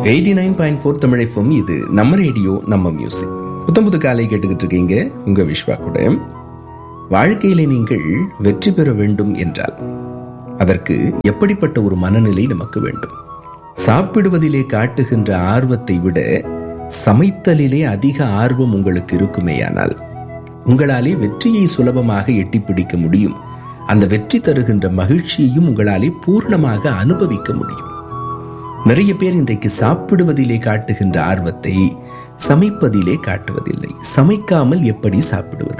eighty nine point four தமிழைஃபம் இது நம்ம ரேடியோ நம்ம மியூசிக் புத்தம் புது காலை கேட்டுக்கிட்டு இருக்கீங்க உங்க விஸ்வா கூட வாழ்க்கையிலே நீங்கள் வெற்றி பெற வேண்டும் என்றால் அதற்கு எப்படிப்பட்ட ஒரு மனநிலை நமக்கு வேண்டும் சாப்பிடுவதிலே காட்டுகின்ற ஆர்வத்தை விட சமைத்தலிலே அதிக ஆர்வம் உங்களுக்கு இருக்குமேயானால் உங்களாலே வெற்றியை சுலபமாக எட்டி பிடிக்க முடியும் அந்த வெற்றி தருகின்ற மகிழ்ச்சியையும் உங்களாலே பூர்ணமாக அனுபவிக்க முடியும் நிறைய பேர் இன்றைக்கு சாப்பிடுவதிலே காட்டுகின்ற ஆர்வத்தை சமைப்பதிலே காட்டுவதில்லை சமைக்காமல் எப்படி சாப்பிடுவது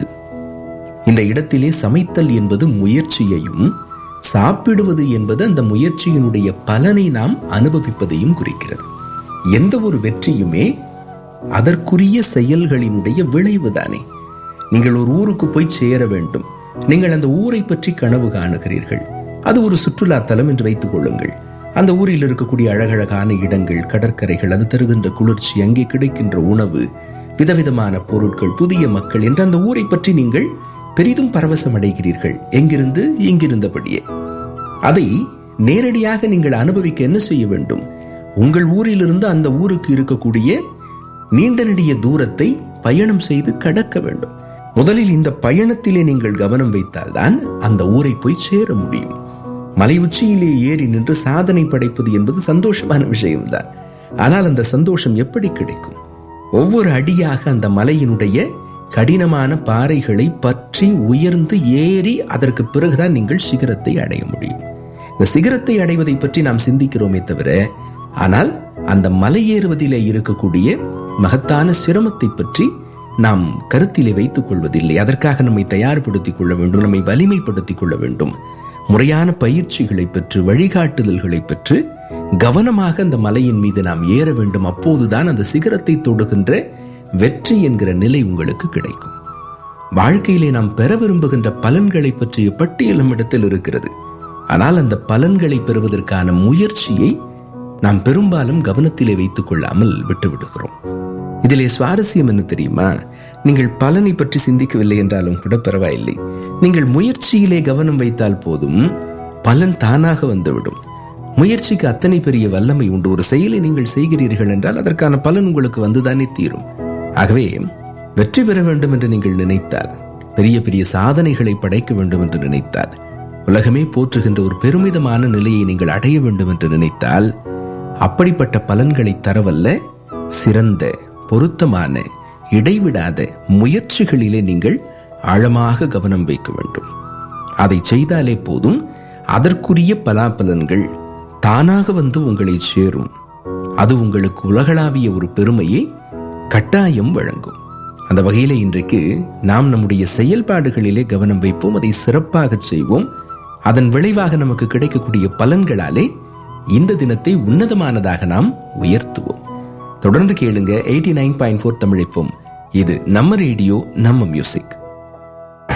இந்த இடத்திலே சமைத்தல் என்பது முயற்சியையும் சாப்பிடுவது என்பது அந்த முயற்சியினுடைய பலனை நாம் அனுபவிப்பதையும் குறிக்கிறது எந்த ஒரு வெற்றியுமே அதற்குரிய செயல்களினுடைய விளைவுதானே நீங்கள் ஒரு ஊருக்கு போய் சேர வேண்டும் நீங்கள் அந்த ஊரை பற்றி கனவு காணுகிறீர்கள் அது ஒரு சுற்றுலா தலம் என்று வைத்துக் கொள்ளுங்கள் அந்த ஊரில் இருக்கக்கூடிய அழகழகான இடங்கள் கடற்கரைகள் அது தருகின்ற குளிர்ச்சி அங்கே கிடைக்கின்ற உணவு விதவிதமான பொருட்கள் புதிய மக்கள் என்று அந்த ஊரை பற்றி நீங்கள் பெரிதும் பரவசம் அடைகிறீர்கள் எங்கிருந்து இங்கிருந்தபடியே அதை நேரடியாக நீங்கள் அனுபவிக்க என்ன செய்ய வேண்டும் உங்கள் ஊரிலிருந்து அந்த ஊருக்கு இருக்கக்கூடிய நீண்ட நெடிய தூரத்தை பயணம் செய்து கடக்க வேண்டும் முதலில் இந்த பயணத்திலே நீங்கள் கவனம் வைத்தால்தான் அந்த ஊரை போய் சேர முடியும் மலை உச்சியிலே ஏறி நின்று சாதனை படைப்பது என்பது சந்தோஷமான விஷயம்தான் ஆனால் அந்த சந்தோஷம் எப்படி கிடைக்கும் ஒவ்வொரு அடியாக அந்த மலையினுடைய கடினமான பாறைகளை பற்றி உயர்ந்து ஏறி அதற்கு பிறகுதான் நீங்கள் சிகரத்தை அடைய முடியும் இந்த சிகரத்தை அடைவதை பற்றி நாம் சிந்திக்கிறோமே தவிர ஆனால் அந்த மலை ஏறுவதிலே இருக்கக்கூடிய மகத்தான சிரமத்தை பற்றி நாம் கருத்திலே வைத்துக் கொள்வதில்லை அதற்காக நம்மை தயார்படுத்திக் கொள்ள வேண்டும் நம்மை வலிமைப்படுத்திக் கொள்ள வேண்டும் முறையான பயிற்சிகளை பெற்று வழிகாட்டுதல்களை பெற்று கவனமாக அந்த மலையின் மீது நாம் ஏற வேண்டும் அப்போதுதான் அந்த சிகரத்தை தொடுகின்ற வெற்றி என்கிற நிலை உங்களுக்கு கிடைக்கும் வாழ்க்கையிலே நாம் பெற விரும்புகின்ற பலன்களை பற்றிய பட்டியல் நம்மிடத்தில் இருக்கிறது ஆனால் அந்த பலன்களை பெறுவதற்கான முயற்சியை நாம் பெரும்பாலும் கவனத்திலே வைத்துக் கொள்ளாமல் விட்டுவிடுகிறோம் இதிலே சுவாரஸ்யம் என்ன தெரியுமா நீங்கள் பலனை பற்றி சிந்திக்கவில்லை என்றாலும் கூட பரவாயில்லை நீங்கள் முயற்சியிலே கவனம் வைத்தால் போதும் பலன் தானாக வந்துவிடும் முயற்சிக்கு அத்தனை பெரிய வல்லமை உண்டு ஒரு செயலை நீங்கள் செய்கிறீர்கள் என்றால் அதற்கான பலன் உங்களுக்கு வந்துதானே தீரும் ஆகவே வெற்றி பெற வேண்டும் என்று நீங்கள் நினைத்தால் பெரிய பெரிய சாதனைகளை படைக்க வேண்டும் என்று நினைத்தால் உலகமே போற்றுகின்ற ஒரு பெருமிதமான நிலையை நீங்கள் அடைய வேண்டும் என்று நினைத்தால் அப்படிப்பட்ட பலன்களை தரவல்ல சிறந்த பொருத்தமான இடைவிடாத முயற்சிகளிலே நீங்கள் ஆழமாக கவனம் வைக்க வேண்டும் அதை செய்தாலே போதும் அதற்குரிய பலாபலன்கள் தானாக வந்து உங்களை சேரும் அது உங்களுக்கு உலகளாவிய ஒரு பெருமையை கட்டாயம் வழங்கும் அந்த வகையில இன்றைக்கு நாம் நம்முடைய செயல்பாடுகளிலே கவனம் வைப்போம் அதை சிறப்பாக செய்வோம் அதன் விளைவாக நமக்கு கிடைக்கக்கூடிய பலன்களாலே இந்த தினத்தை உன்னதமானதாக நாம் உயர்த்துவோம் தொடர்ந்து கேளுங்க எயிட்டி நைன் பாயிண்ட் ஃபோர் தமிழைப்போம் இது நம்ம ரேடியோ நம்ம மியூசிக்